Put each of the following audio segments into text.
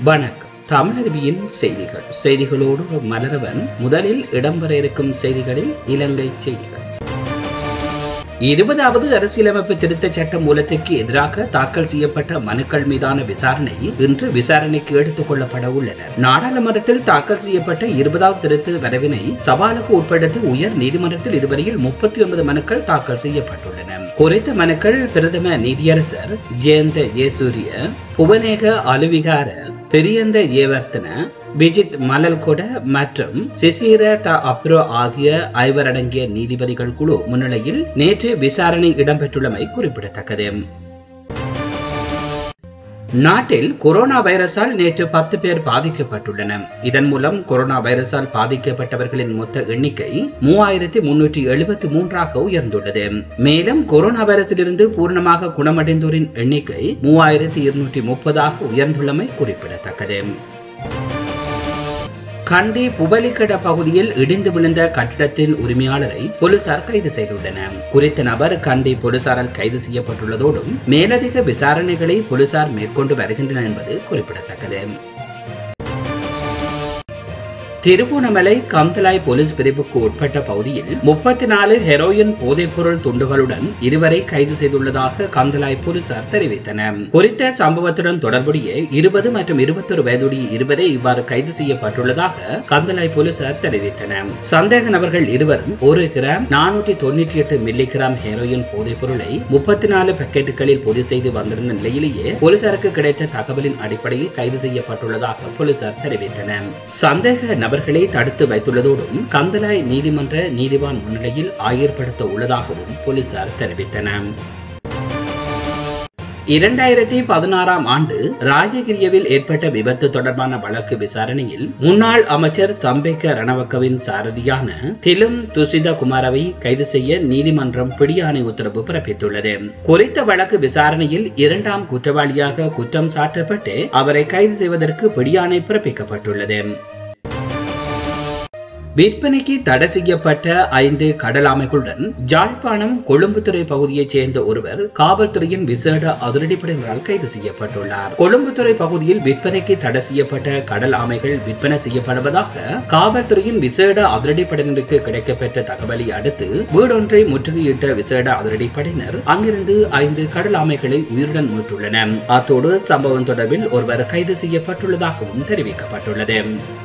வணக்கம் தமிழருவியின் செய்திகள் செய்திகளோடு மலரவன் முதலில் இடம்பெற இருக்கும் செய்திகளில் இலங்கை செய்திகள் இருபதாவது அரசியலமைப்பு திருத்தச் சட்ட மூலத்திற்கு எதிராக தாக்கல் செய்யப்பட்ட மனுக்கள் மீதான விசாரணை இன்று விசாரணைக்கு எடுத்துக் கொள்ளப்பட உள்ளன நாடாளுமன்றத்தில் தாக்கல் செய்யப்பட்ட இருபதாவது திருத்த வரவினை சவாலுக்கு உட்படுத்தி உயர் நீதிமன்றத்தில் இதுவரையில் முப்பத்தி ஒன்பது மனுக்கள் தாக்கல் செய்யப்பட்டுள்ளன குறித்த மனுக்கள் பிரதம நீதியரசர் ஜெயந்த ஜெயசூரிய புவனேக அலுவிகார பெரியந்த ஏவர்த்தன விஜித் மலல்கொட மற்றும் சிசிர த அப்ரோ ஆகிய ஐவரடங்கிய நீதிபதிகள் குழு முன்னிலையில் நேற்று விசாரணை இடம்பெற்றுள்ளமை குறிப்பிடத்தக்கது நாட்டில் கொரோனா வைரஸால் நேற்று பத்து பேர் பாதிக்கப்பட்டுள்ளனர் இதன் மூலம் கொரோனா வைரஸால் பாதிக்கப்பட்டவர்களின் மொத்த எண்ணிக்கை மூவாயிரத்தி முன்னூற்றி எழுபத்தி மூன்றாக உயர்ந்துள்ளது மேலும் கொரோனா வைரஸிலிருந்து பூர்ணமாக குணமடைந்தோரின் எண்ணிக்கை மூவாயிரத்தி இருநூற்றி முப்பதாக உயர்ந்துள்ளமை குறிப்பிடத்தக்கது கண்டி புபலிக்கட பகுதியில் இடிந்து விழுந்த கட்டிடத்தின் உரிமையாளரை போலீசார் கைது செய்துள்ளனர் குறித்த நபர் கண்டி போலீசாரால் கைது செய்யப்பட்டுள்ளதோடும் மேலதிக விசாரணைகளை போலீசார் மேற்கொண்டு வருகின்றனர் என்பது குறிப்பிடத்தக்கது திருகோணமலை கந்தலாய் போலீஸ் பிரிவுக்கு உட்பட்ட பகுதியில் முப்பத்தி நாலு ஹெரோயின் போதைப்பொருள் துண்டுகளுடன் இருவரை கைது செய்துள்ளதாக கந்தலாய் போலீசார் தெரிவித்தனர் குறித்த சம்பவத்துடன் தொடர்புடைய இருபது மற்றும் இருபத்தொரு வயதுடைய இருவரே இவ்வாறு கைது செய்யப்பட்டுள்ளதாக கந்தலாய் போலீசார் தெரிவித்தனர் சந்தேக நபர்கள் இருவரும் ஒரு கிராம் நானூற்றி தொண்ணூற்றி எட்டு மில்லி கிராம் ஹெரோயின் போதைப் பொருளை முப்பத்தி நாலு பாக்கெட்டுகளில் பொதி செய்து வந்திருந்த நிலையிலேயே போலீசாருக்கு கிடைத்த தகவலின் அடிப்படையில் கைது செய்யப்பட்டுள்ளதாக போலீசார் தெரிவித்தனர் சந்தேக நபர் நபர்களை தடுத்து வைத்துள்ளதோடும் கந்தலாய் நீதிமன்ற நீதிவான் முன்னிலையில் ஆயர்படுத்த உள்ளதாகவும் போலீசார் தெரிவித்தனர் இரண்டாயிரத்தி பதினாறாம் ஆண்டு ராஜகிரியவில் ஏற்பட்ட விபத்து தொடர்பான வழக்கு விசாரணையில் முன்னாள் அமைச்சர் சம்பேக்க ரணவக்கவின் சாரதியான திலும் துசித குமாரவை கைது செய்ய நீதிமன்றம் பிடியாணை உத்தரவு பிறப்பித்துள்ளது குறித்த வழக்கு விசாரணையில் இரண்டாம் குற்றவாளியாக குற்றம் சாட்டப்பட்டு அவரை கைது செய்வதற்கு பிடியாணை பிறப்பிக்கப்பட்டுள்ளது விற்பனைக்கு தடை செய்யப்பட்ட ஐந்து கடல் ஆமைகளுடன் ஜாழ்ப்பாணம் கொழும்புத்துறை பகுதியைச் சேர்ந்த ஒருவர் காவல்துறையின் விசேட அதிரடிப்படையினரால் கைது செய்யப்பட்டுள்ளார் கொழும்புத்துறை பகுதியில் விற்பனைக்கு தடை செய்யப்பட்ட கடல் ஆமைகள் விற்பனை செய்யப்படுவதாக காவல்துறையின் விசேட அதிரடிப்படையினருக்கு கிடைக்கப்பெற்ற தகவலை அடுத்து வீடொன்றை முற்றுகையிட்ட விசேட அதிரடிப்படையினர் அங்கிருந்து ஐந்து கடல் ஆமைகளை உயிருடன் மீட்டுள்ளனர் அத்தோடு சம்பவம் தொடர்பில் ஒருவர் கைது செய்யப்பட்டுள்ளதாகவும் தெரிவிக்கப்பட்டுள்ளது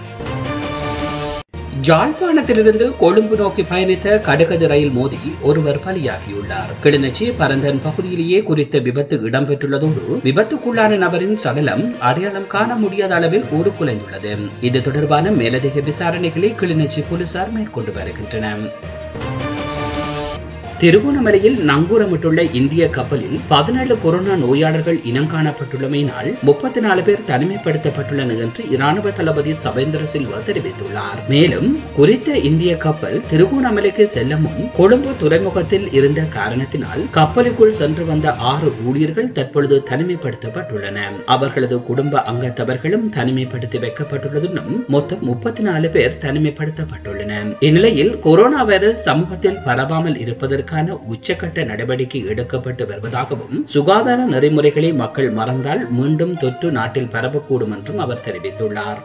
யாழ்ப்பாணத்திலிருந்து கொழும்பு நோக்கி பயணித்த கடுகது ரயில் மோதி ஒருவர் பலியாகியுள்ளார் கிளிநொச்சி பரந்தன் பகுதியிலேயே குறித்த விபத்து இடம்பெற்றுள்ளதோடு விபத்துக்குள்ளான நபரின் சடலம் அடையாளம் காண முடியாத அளவில் உருக்குலைந்துள்ளது இது தொடர்பான மேலதிக விசாரணைகளை கிளிநொச்சி போலீசார் மேற்கொண்டு வருகின்றனர் திருகோணமலையில் நங்கூரமிட்டுள்ள இந்திய கப்பலில் பதினேழு கொரோனா நோயாளர்கள் இனங்காணப்பட்டுள்ளமையினால் முப்பத்தி நாலு பேர் தனிமைப்படுத்தப்பட்டுள்ளனர் என்று இராணுவ தளபதி சபேந்திர சில்வா தெரிவித்துள்ளார் மேலும் குறித்த இந்திய கப்பல் திருகோணமலைக்கு செல்ல முன் கொழும்பு துறைமுகத்தில் இருந்த காரணத்தினால் கப்பலுக்குள் சென்று வந்த ஆறு ஊழியர்கள் தற்பொழுது தனிமைப்படுத்தப்பட்டுள்ளனர் அவர்களது குடும்ப அங்கத்தவர்களும் தனிமைப்படுத்தி வைக்கப்பட்டுள்ளதுடன் மொத்தம் முப்பத்தி நாலு பேர் தனிமைப்படுத்தப்பட்டுள்ளனர் இந்நிலையில் கொரோனா வைரஸ் சமூகத்தில் பரவாமல் இருப்பதற்கு அதற்கான உச்சக்கட்ட நடவடிக்கை எடுக்கப்பட்டு வருவதாகவும் சுகாதார நெறிமுறைகளை மக்கள் மறந்தால் மீண்டும் தொற்று நாட்டில் பரவக்கூடும் என்றும் அவர் தெரிவித்துள்ளார்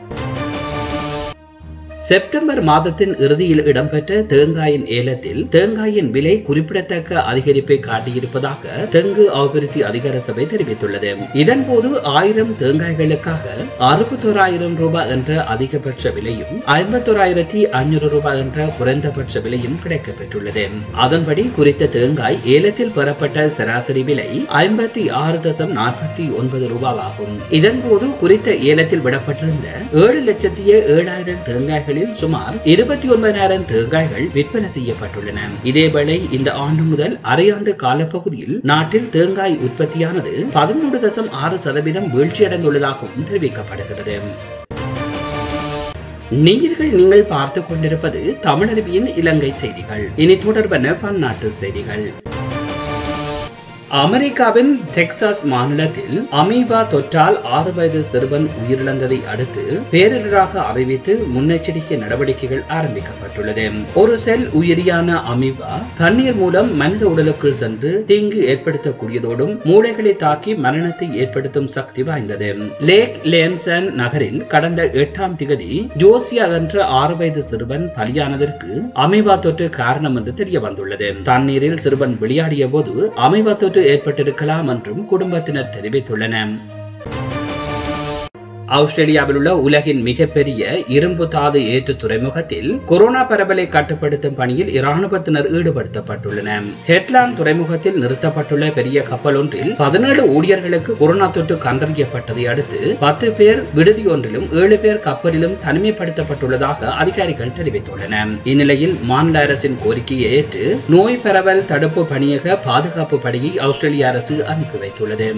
செப்டம்பர் மாதத்தின் இறுதியில் இடம்பெற்ற தேங்காயின் ஏலத்தில் தேங்காயின் விலை குறிப்பிடத்தக்க அதிகரிப்பை காட்டியிருப்பதாக தெங்கு அபிவிருத்தி அதிகார சபை தெரிவித்துள்ளது இதன்போது ஆயிரம் தேங்காய்களுக்காக அறுபத்தோராயிரம் ரூபாய் என்ற அதிகபட்ச விலையும் ஐம்பத்தோராயிரத்தி ஐநூறு ரூபாய் என்ற குறைந்தபட்ச விலையும் கிடைக்கப்பெற்றுள்ளது அதன்படி குறித்த தேங்காய் ஏலத்தில் பெறப்பட்ட சராசரி விலை ஐம்பத்தி ஆறு தசம் நாற்பத்தி ஒன்பது ரூபாய் இதன்போது குறித்த ஏலத்தில் விடப்பட்டிருந்த ஏழு லட்சத்தி ஏழாயிரம் தேங்காய் தேங்காய்களில் சுமார் இருபத்தி ஒன்பதாயிரம் தேங்காய்கள் விற்பனை செய்யப்பட்டுள்ளன இதேவேளை இந்த ஆண்டு முதல் அரையாண்டு காலப்பகுதியில் நாட்டில் தேங்காய் உற்பத்தியானது பதிமூன்று தசம் ஆறு சதவீதம் வீழ்ச்சியடைந்துள்ளதாகவும் தெரிவிக்கப்படுகிறது நேயர்கள் நீங்கள் பார்த்துக் கொண்டிருப்பது தமிழருவியின் இலங்கை செய்திகள் இனி தொடர்பான பன்னாட்டு செய்திகள் அமெரிக்காவின் டெக்சாஸ் மாநிலத்தில் அமீபா தொற்றால் ஆறு வயது சிறுவன் உயிரிழந்ததை அடுத்து பேரிடராக அறிவித்து முன்னெச்சரிக்கை நடவடிக்கைகள் ஆரம்பிக்கப்பட்டுள்ளது ஒரு செல் உயிரியான அமீபா தண்ணீர் மூலம் மனித உடலுக்குள் சென்று தீங்கு ஏற்படுத்தக்கூடியதோடும் மூளைகளை தாக்கி மரணத்தை ஏற்படுத்தும் சக்தி வாய்ந்தது லேக் லேன்சன் நகரில் கடந்த எட்டாம் திகதி ஜோசியா என்ற ஆறு வயது சிறுவன் பலியானதற்கு அமீபா தொற்று காரணம் என்று தெரிய வந்துள்ளது தண்ணீரில் சிறுவன் விளையாடிய போது அமீபா தொற்று ஏற்பட்டிருக்கலாம் என்றும் குடும்பத்தினர் தெரிவித்துள்ளனர் ஆஸ்திரேலியாவில் உள்ள உலகின் மிகப்பெரிய இரும்பு தாது ஏற்று துறைமுகத்தில் கொரோனா பரவலை கட்டுப்படுத்தும் பணியில் இராணுவத்தினர் ஈடுபடுத்தப்பட்டுள்ளனர் ஹெட்லாண்ட் துறைமுகத்தில் நிறுத்தப்பட்டுள்ள பெரிய கப்பல் ஒன்றில் பதினேழு ஊழியர்களுக்கு கொரோனா தொற்று கண்டறியப்பட்டதை அடுத்து பத்து பேர் விடுதி ஒன்றிலும் ஏழு பேர் கப்பலிலும் தனிமைப்படுத்தப்பட்டுள்ளதாக அதிகாரிகள் தெரிவித்துள்ளனர் இந்நிலையில் மாநில அரசின் கோரிக்கையை ஏற்று நோய் பரவல் தடுப்பு பணியக பாதுகாப்பு படையை ஆஸ்திரேலிய அரசு அனுப்பி வைத்துள்ளது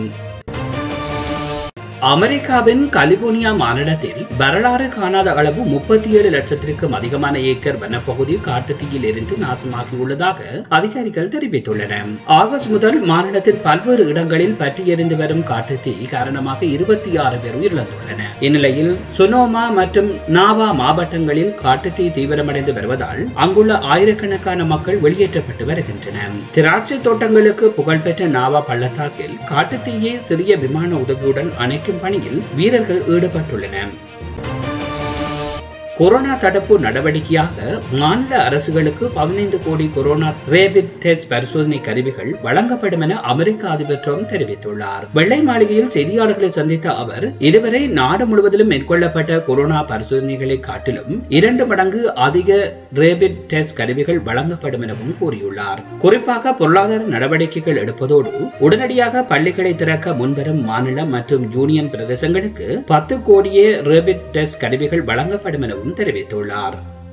அமெரிக்காவின் கலிபோர்னியா மாநிலத்தில் வரலாறு காணாத அளவு முப்பத்தி ஏழு லட்சத்திற்கும் அதிகமான ஏக்கர் வனப்பகுதி காட்டுத்தீயில் எரிந்து நாசமாகியுள்ளதாக அதிகாரிகள் தெரிவித்துள்ளனர் ஆகஸ்ட் முதல் மாநிலத்தின் பல்வேறு இடங்களில் பற்றி எரிந்து வரும் காட்டுத்தீ காரணமாக இருபத்தி ஆறு பேர் உயிரிழந்துள்ளனர் இந்நிலையில் சுனோமா மற்றும் நாவா மாவட்டங்களில் காட்டுத்தீ தீவிரமடைந்து வருவதால் அங்குள்ள ஆயிரக்கணக்கான மக்கள் வெளியேற்றப்பட்டு வருகின்றனர் திராட்சை தோட்டங்களுக்கு புகழ்பெற்ற நாவா பள்ளத்தாக்கில் காட்டுத்தீயை சிறிய விமான உதவியுடன் அணைக்கும் பணியில் வீரர்கள் ஈடுபட்டுள்ளனர் கொரோனா தடுப்பு நடவடிக்கையாக மாநில அரசுகளுக்கு பதினைந்து கோடி கொரோனா ரேபிட் டெஸ்ட் பரிசோதனை கருவிகள் வழங்கப்படும் என அமெரிக்க அதிபர் ட்ரம்ப் தெரிவித்துள்ளார் வெள்ளை மாளிகையில் செய்தியாளர்களை சந்தித்த அவர் இதுவரை நாடு முழுவதிலும் மேற்கொள்ளப்பட்ட கொரோனா பரிசோதனைகளை காட்டிலும் இரண்டு மடங்கு அதிக ரேபிட் டெஸ்ட் கருவிகள் வழங்கப்படும் எனவும் கூறியுள்ளார் குறிப்பாக பொருளாதார நடவடிக்கைகள் எடுப்பதோடு உடனடியாக பள்ளிகளை திறக்க முன்வரும் மாநிலம் மற்றும் யூனியன் பிரதேசங்களுக்கு பத்து கோடியே ரேபிட் டெஸ்ட் கருவிகள் வழங்கப்படும் எனவும் தெரிவித்துள்ளார்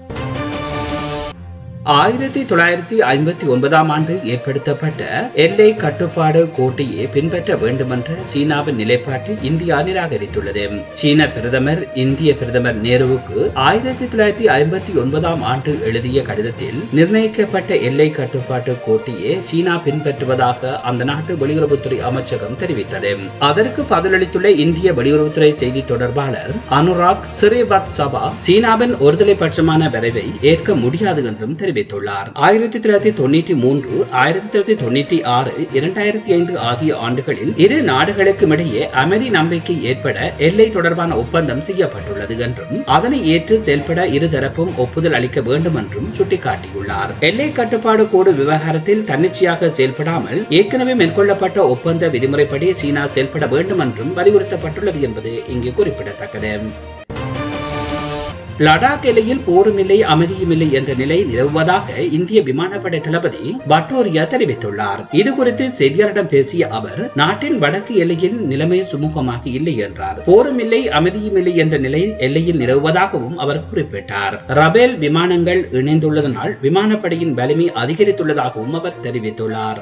ஆயிரத்தி தொள்ளாயிரத்தி ஐம்பத்தி ஒன்பதாம் ஆண்டு ஏற்படுத்தப்பட்ட எல்லை கட்டுப்பாடு கோட்டையை பின்பற்ற வேண்டுமென்ற சீனாவின் நிலைப்பாட்டை இந்தியா நிராகரித்துள்ளது சீன பிரதமர் இந்திய பிரதமர் நேருவுக்கு ஆயிரத்தி தொள்ளாயிரத்தி ஐம்பத்தி ஒன்பதாம் ஆண்டு எழுதிய கடிதத்தில் நிர்ணயிக்கப்பட்ட எல்லை கட்டுப்பாட்டு கோட்டையை சீனா பின்பற்றுவதாக அந்த நாட்டு வெளியுறவுத்துறை அமைச்சகம் தெரிவித்தது அதற்கு பதிலளித்துள்ள இந்திய வெளியுறவுத்துறை செய்தி தொடர்பாளர் அனுராக் ஸ்ரீவத் சபா சீனாவின் ஒருதலை பட்சமான வரைவை ஏற்க முடியாது என்றும் தெரிவித்தார் தெரிவித்துள்ளார் ஆயிரத்தி தொள்ளாயிரத்தி தொண்ணூற்றி மூன்று ஆயிரத்தி தொள்ளாயிரத்தி தொண்ணூற்றி ஆறு இரண்டாயிரத்தி ஐந்து ஆகிய ஆண்டுகளில் இரு நாடுகளுக்கும் இடையே அமைதி நம்பிக்கை ஏற்பட எல்லை தொடர்பான ஒப்பந்தம் செய்யப்பட்டுள்ளது என்றும் அதனை ஏற்று செயல்பட இருதரப்பும் ஒப்புதல் அளிக்க வேண்டும் என்றும் சுட்டிக்காட்டியுள்ளார் எல்லை கட்டுப்பாடு கோடு விவகாரத்தில் தன்னிச்சையாக செயல்படாமல் ஏற்கனவே மேற்கொள்ளப்பட்ட ஒப்பந்த விதிமுறைப்படி சீனா செயல்பட வேண்டும் என்றும் வலியுறுத்தப்பட்டுள்ளது என்பது இங்கு குறிப்பிடத்தக்கது லடாக் எல்லையில் போரும் இல்லை அமைதியும் இல்லை என்ற நிலை நிலவுவதாக இந்திய விமானப்படை தளபதி பட்டோரியா தெரிவித்துள்ளார் இது குறித்து செய்தியாளரிடம் பேசிய அவர் நாட்டின் வடக்கு எல்லையில் நிலைமை சுமூகமாக இல்லை என்றார் போரும் இல்லை அமைதியும் இல்லை என்ற நிலை எல்லையில் நிலவுவதாகவும் அவர் குறிப்பிட்டார் ரபேல் விமானங்கள் இணைந்துள்ளதனால் விமானப்படையின் வலிமை அதிகரித்துள்ளதாகவும் அவர் தெரிவித்துள்ளார்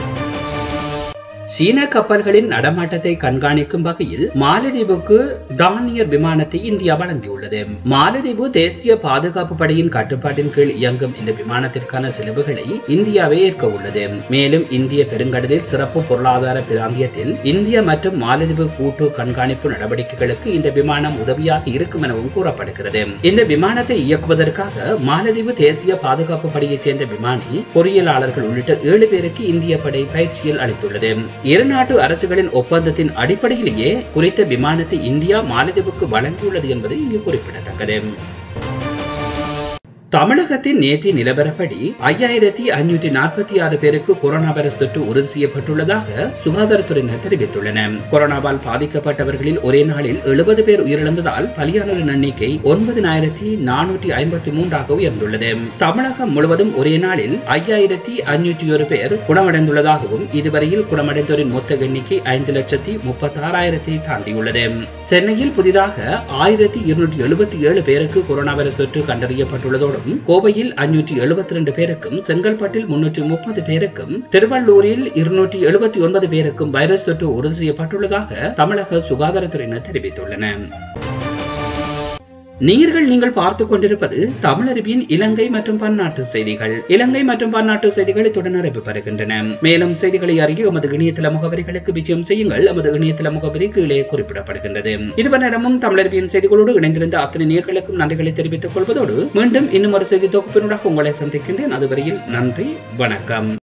சீன கப்பல்களின் நடமாட்டத்தை கண்காணிக்கும் வகையில் மாலத்தீவுக்கு தானியர் விமானத்தை இந்தியா வழங்கியுள்ளது மாலத்தீவு தேசிய பாதுகாப்பு படையின் கட்டுப்பாட்டின் கீழ் இயங்கும் இந்த விமானத்திற்கான செலவுகளை இந்தியாவே ஏற்க உள்ளது மேலும் இந்திய பெருங்கடலில் சிறப்பு பொருளாதார பிராந்தியத்தில் இந்தியா மற்றும் மாலத்தீவு கூட்டு கண்காணிப்பு நடவடிக்கைகளுக்கு இந்த விமானம் உதவியாக இருக்கும் எனவும் கூறப்படுகிறது இந்த விமானத்தை இயக்குவதற்காக மாலத்தீவு தேசிய பாதுகாப்பு படையைச் சேர்ந்த விமானி பொறியியலாளர்கள் உள்ளிட்ட ஏழு பேருக்கு இந்திய படை பயிற்சியில் அளித்துள்ளது இரு நாட்டு அரசுகளின் ஒப்பந்தத்தின் அடிப்படையிலேயே குறித்த விமானத்தை இந்தியா மாலத்தீவுக்கு வழங்கியுள்ளது என்பது இங்கு குறிப்பிடத்தக்கது தமிழகத்தின் நேற்றைய நிலவரப்படி ஐயாயிரத்தி ஐநூற்றி நாற்பத்தி ஆறு பேருக்கு கொரோனா வைரஸ் தொற்று உறுதி செய்யப்பட்டுள்ளதாக சுகாதாரத்துறையினர் தெரிவித்துள்ளனர் கொரோனாவால் பாதிக்கப்பட்டவர்களில் ஒரே நாளில் எழுபது பேர் உயிரிழந்ததால் பலியானோரின் எண்ணிக்கை ஒன்பதினாயிரத்தி நானூற்றி ஐம்பத்தி மூன்றாக உயர்ந்துள்ளது தமிழகம் முழுவதும் ஒரே நாளில் ஐயாயிரத்தி ஐநூற்றி ஒரு பேர் குணமடைந்துள்ளதாகவும் இதுவரையில் குணமடைந்தோரின் மொத்த எண்ணிக்கை ஐந்து லட்சத்தி முப்பத்தி ஆறாயிரத்தை தாண்டியுள்ளது சென்னையில் புதிதாக ஆயிரத்தி இருநூற்றி எழுபத்தி ஏழு பேருக்கு கொரோனா வைரஸ் தொற்று கண்டறியப்பட்டுள்ளதோடு கோவையில் அஞ்சூற்றி எழுபத்தி ரெண்டு பேருக்கும் செங்கல்பட்டில் முன்னூற்றி முப்பது பேருக்கும் திருவள்ளூரில் இருநூற்றி எழுபத்தி ஒன்பது பேருக்கும் வைரஸ் தொற்று உறுதி செய்யப்பட்டுள்ளதாக தமிழக சுகாதாரத்துறையினர் தெரிவித்துள்ளனர் நீர்கள் நீங்கள் பார்த்து கொண்டிருப்பது தமிழருவியின் இலங்கை மற்றும் பன்னாட்டு செய்திகள் இலங்கை மற்றும் பன்னாட்டு செய்திகள் இத்துடன் நிறைவு பெறுகின்றன மேலும் செய்திகளை அறிய எமது இணையதள முகவரிகளுக்கு விஜயம் செய்யுங்கள் எமது இணையதள முகவரி கீழே குறிப்பிடப்படுகின்றது இதுவரை நேரமும் தமிழருவியின் செய்திகளோடு இணைந்திருந்த அத்தனை நேர்களுக்கும் நன்றிகளை தெரிவித்துக் கொள்வதோடு மீண்டும் இன்னும் ஒரு செய்தி தொகுப்பினூடாக உங்களை சந்திக்கின்றேன் அதுவரையில் நன்றி வணக்கம்